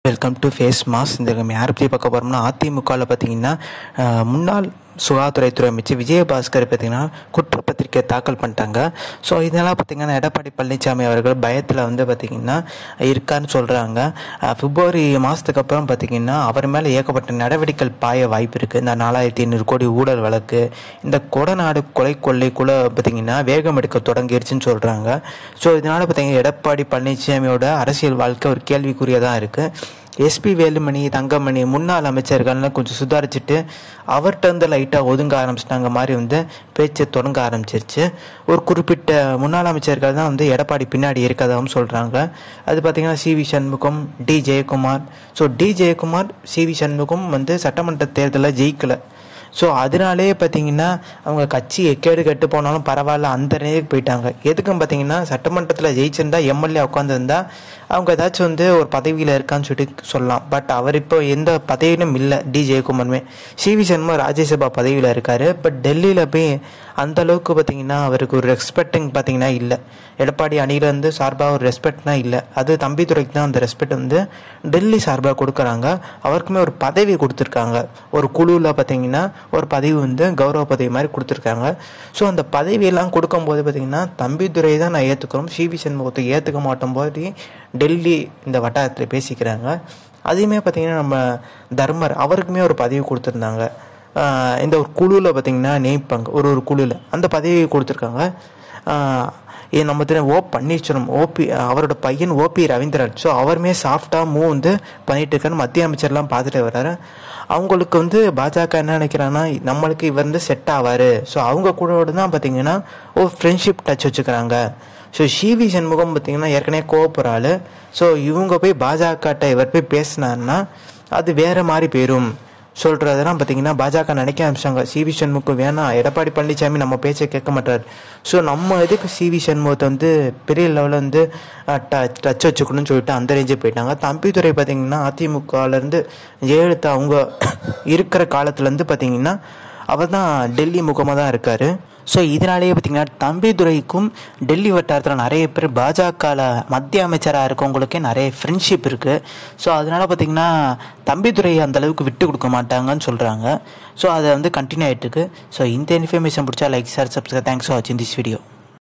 welcome to face mass இந்த நம்ம யாரை பற்றி பார்க்க போகிறோம்னா அதிமுகவில் பார்த்தீங்கன்னா அஹ், முன்னாள் சுகாதாரத்துறை அமைச்சர் விஜயபாஸ்கர் பார்த்தீங்கன்னா குற்றப்பத்திரிக்கை தாக்கல் பண்ணிட்டாங்க ஸோ இதெல்லாம் பார்த்தீங்கன்னா எடப்பாடி பழனிசாமி அவர்கள் பயத்தில் வந்து பார்த்தீங்கன்னா இருக்கான்னு சொல்கிறாங்க பிப்ரவரி மாதத்துக்கு அப்புறம் பார்த்தீங்கன்னா அவர் மேலே ஏகப்பட்ட நடவடிக்கைகள் பாய வாய்ப்பு இருக்குது இந்த நாலாயிரத்தி ஐநூறு கோடி ஊழல் வழக்கு இந்த கொடநாடு கொலை கொள்ளைக்குள்ளே பார்த்தீங்கன்னா வேகம் எடுக்க தொடங்கிருச்சுன்னு சொல்கிறாங்க ஸோ இதனால் பார்த்தீங்கன்னா எடப்பாடி பழனிசாமியோட அரசியல் வாழ்க்கை ஒரு கேள்விக்குறியாக இருக்குது எஸ்பி வேலுமணி தங்கமணி முன்னாள் அமைச்சர்கள்லாம் கொஞ்சம் சுதாரிச்சுட்டு அவர்கிட்ட வந்து லைட்டாக ஒதுங்க ஆரம்பிச்சிட்டாங்க மாதிரி வந்து பேச்சு தொடங்க ஆரம்பிச்சிருச்சு ஒரு குறிப்பிட்ட முன்னாள் அமைச்சர்கள் தான் வந்து எடப்பாடி பின்னாடி இருக்கதாகவும் சொல்கிறாங்க அது பார்த்திங்கன்னா C V Shanmugam D Jayakumar so D Jayakumar C V Shanmugam வந்து சட்டமன்ற தேர்தலில் ஜெயிக்கலை ஸோ அதனாலே பார்த்தீங்கன்னா அவங்க கட்சி எக்கேடு கெட்டு போனாலும் பரவாயில்ல அந்த நிலைக்கு போயிட்டாங்க எதுக்கும் பார்த்தீங்கன்னா சட்டமன்றத்தில் ஜெயிச்சிருந்தா எம்எல்ஏ உட்காந்துருந்தா அவங்க ஏதாச்சும் வந்து ஒரு பதவியில் இருக்கான்னு சொல்லிட்டு சொல்லலாம் பட் அவர் இப்போ எந்த பதவியிலும் இல்லை டி ஜெயக்குமாருமே சி வி சர்மா ராஜ்யசபா பதவியில் இருக்கார் பட் டெல்லியில் போய் அந்த அளவுக்கு பார்த்தீங்கன்னா அவருக்கு ஒரு ரெஸ்பெக்டிங் பார்த்தீங்கன்னா இல்லை எடப்பாடி அணியிலேருந்து சார்பாக ஒரு ரெஸ்பெக்ட்னா இல்லை அது தம்பித்துறைக்கு தான் அந்த ரெஸ்பெக்ட் வந்து டெல்லி சார்பாக கொடுக்குறாங்க அவருக்குமே ஒரு பதவி கொடுத்துருக்காங்க ஒரு குழுவில் பார்த்தீங்கன்னா ஒரு பதவி வந்து கௌரவ பதவி மாதிரி கொடுத்துருக்காங்க ஸோ அந்த பதவியெல்லாம் கொடுக்கும்போது பார்த்தீங்கன்னா தம்பித்துறை தான் நான் ஏற்றுக்கிறோம் சிவி சண்முகத்தை ஏற்றுக்க மாட்டோம் போது டெல்லி இந்த வட்டாரத்தில் பேசிக்கிறாங்க அதையுமே பார்த்தீங்கன்னா நம்ம தர்மர் அவருக்குமே ஒரு பதவி கொடுத்துருந்தாங்க ஆஹ் இந்த ஒரு குழுவில் பார்த்தீங்கன்னா நியமிப்பாங்க ஒரு ஒரு குழுவில் அந்த பதவி கொடுத்துருக்காங்க ஆஹ் இது நம்ம தெரியும் ஓ பன்னீர்செல்வம் ஓபி அவரோட பையன் ஓபி ரவீந்திரன் ஸோ அவருமே சாஃப்டாக மூவ் வந்து பண்ணிட்டு இருக்காரு மத்திய அமைச்சர்லாம் பார்த்துட்டு வர்றாரு அவங்களுக்கு வந்து பாஜக என்ன நினைக்கிறாங்கன்னா நம்மளுக்கு இவர் வந்து செட் ஆவார் ஸோ அவங்க கூட தான் பார்த்தீங்கன்னா ஓ ஃப்ரெண்ட்ஷிப் டச் வச்சுக்கிறாங்க ஸோ சிவி சண்முகம் பார்த்தீங்கன்னா ஏற்கனவே கோவப்படுற ஆளு ஸோ இவங்க போய் பாஜகட்ட இவர் போய் பேசினாருன்னா அது வேற மாதிரி போயிடும் சொல்கிறதெல்லாம் பார்த்தீங்கன்னா பாஜக நினைக்க ஆரம்பிச்சாங்க சிவி சண்முகம் வேணாம் எடப்பாடி பழனிசாமி நம்ம பேச்சை கேட்க மாட்டார் ஸோ நம்ம எதுக்கு சிவி சண்முகத்தை வந்து பெரிய லெவலில் வந்து டச் வச்சுக்கணும்னு சொல்லிட்டு அந்த ரேஞ்சே போயிட்டாங்க தம்பித்துறை பார்த்தீங்கன்னா அதிமுகலேருந்து ஜெயலலிதா அவங்க இருக்கிற காலத்துலேருந்து பார்த்தீங்கன்னா அவர் தான் டெல்லி முகமாக தான் இருக்கார் ஸோ இதனாலேயே பார்த்தீங்கன்னா தம்பிதுரைக்கும் டெல்லி வட்டாரத்தில் நிறைய பேர் பாஜகவில் மத்திய அமைச்சராக இருக்கவங்களுக்கே நிறைய ஃப்ரெண்ட்ஷிப் இருக்குது ஸோ அதனால் பார்த்தீங்கன்னா தம்பிதுரை அந்த அளவுக்கு விட்டு கொடுக்க மாட்டாங்கன்னு சொல்கிறாங்க ஸோ அதை வந்து கண்டினியூ ஆகிட்டு இருக்கு ஸோ இந்த இன்ஃபர்மேஷன் பிடிச்சா like sir subscribe thanks for வாட்சிங் திஸ் வீடியோ